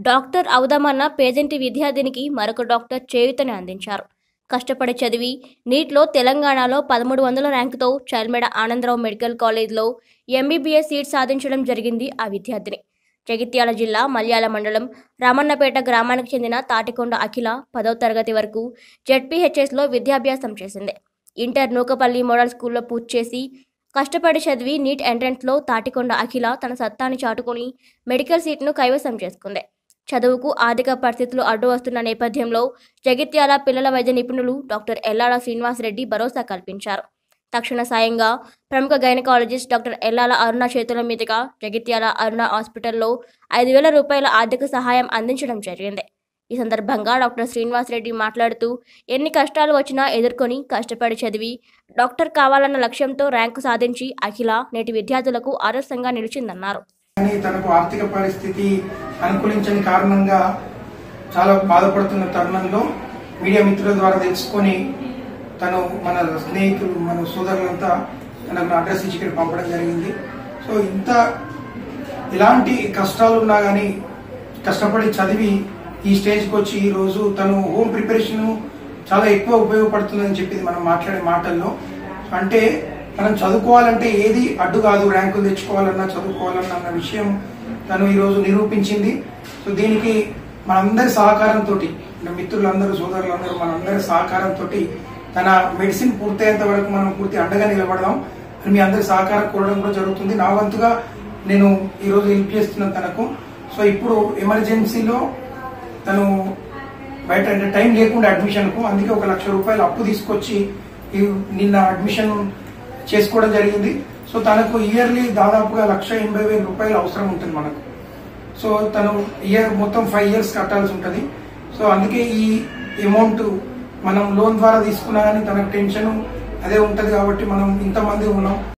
doctor అవుదామన్న పేదింటి విద్యార్థినికి మరొక doctor చేయూతని అందించారు కష్టపడి చదివి నీట్లో తెలంగాణలో పదమూడు వందల ర్యాంకుతో చల్మెడ ఆనందరావు మెడికల్ కాలేజ్లో ఎంబీబీఎస్ సీట్ సాధించడం జరిగింది ఆ విద్యార్థిని జగిత్యాల జిల్లా మల్యాల మండలం రామన్నపేట గ్రామానికి చెందిన తాటికొండ అఖిల పదవ తరగతి వరకు జెడ్పీహెచ్ఎస్లో విద్యాభ్యాసం చేసింది ఇంటర్ నూకపల్లి మోడల్ స్కూల్లో పూర్తి చేసి కష్టపడి చదివి నీట్ ఎంట్రన్స్లో తాటికొండ అఖిల తన సత్తాని చాటుకొని మెడికల్ సీట్ను కైవసం చేసుకుంది చదువుకు ఆర్థిక పరిస్థితులు అడ్డు వస్తున్న నేపథ్యంలో జగిత్యాల పిల్లల వైద్య నిపుణులు డాక్టర్ ఎల్లాడ శ్రీనివాసరెడ్డి భరోసా కల్పించారు తక్షణ సాయంగా ప్రముఖ గైనకాలజిస్ట్ డాక్టర్ ఎల్లాల అరుణ చేతుల మీదుగా జగిత్యాల అరుణ హాస్పిటల్లో ఐదు వేల రూపాయల ఆర్థిక సహాయం అందించడం జరిగింది ఈ సందర్భంగా డాక్టర్ శ్రీనివాసరెడ్డి మాట్లాడుతూ ఎన్ని కష్టాలు వచ్చినా ఎదుర్కొని కష్టపడి చదివి డాక్టర్ కావాలన్న లక్ష్యంతో ర్యాంకు సాధించి అఖిల నేటి విద్యార్థులకు ఆదర్శంగా నిలిచిందన్నారు కానీ తనకు ఆర్థిక పరిస్థితి అనుకూలించని కారణంగా చాలా బాధపడుతున్న తరుణంలో మీడియా మిత్రుల ద్వారా తెలుసుకొని తను మన స్నేహితులు మన సోదరులంతా తనకు అడ్రస్ ఇచ్చి ఇక్కడ పంపడం జరిగింది సో ఇంత ఎలాంటి కష్టాలు ఉన్నా కానీ కష్టపడి చదివి ఈ స్టేజ్కి వచ్చి ఈ రోజు తను హోమ్ ప్రిపరేషన్ చాలా ఎక్కువ ఉపయోగపడుతుందని చెప్పింది మనం మాట్లాడే మాటల్లో అంటే మనం చదువుకోవాలంటే ఏది అడ్డు కాదు ర్యాంకులు తెచ్చుకోవాలన్నా చదువుకోవాలన్నా అన్న విషయం తను ఈరోజు నిరూపించింది సో దీనికి మనందరి సహకారంతో మిత్రులందరూ సోదరులందరూ మనందరి సహకారంతో తన మెడిసిన్ పూర్తయ్యేంత వరకు మనం పూర్తి అండగా నిలబడదాం అని మీ అందరి సహకారం కోరడం కూడా జరుగుతుంది నా వంతుగా నేను ఈరోజు హెల్ప్ చేస్తున్నాను తనకు సో ఇప్పుడు ఎమర్జెన్సీలో తను బయట అంటే టైం లేకుండా అడ్మిషన్ కు అందుకే ఒక లక్ష రూపాయలు అప్పు తీసుకొచ్చి ఈ నిన్న అడ్మిషన్ చేసుకోవడం జరిగింది సో తనకు ఇయర్లీ దాదాపుగా లక్ష ఎనభై వేల రూపాయలు అవసరం ఉంటుంది మనకు సో తను ఇయర్ మొత్తం ఫైవ్ ఇయర్స్ కట్టాల్సి ఉంటుంది సో అందుకే ఈ అమౌంట్ మనం లోన్ ద్వారా తీసుకున్నా కానీ తనకు టెన్షన్ అదే ఉంటుంది కాబట్టి మనం ఇంతమంది ఉన్నాం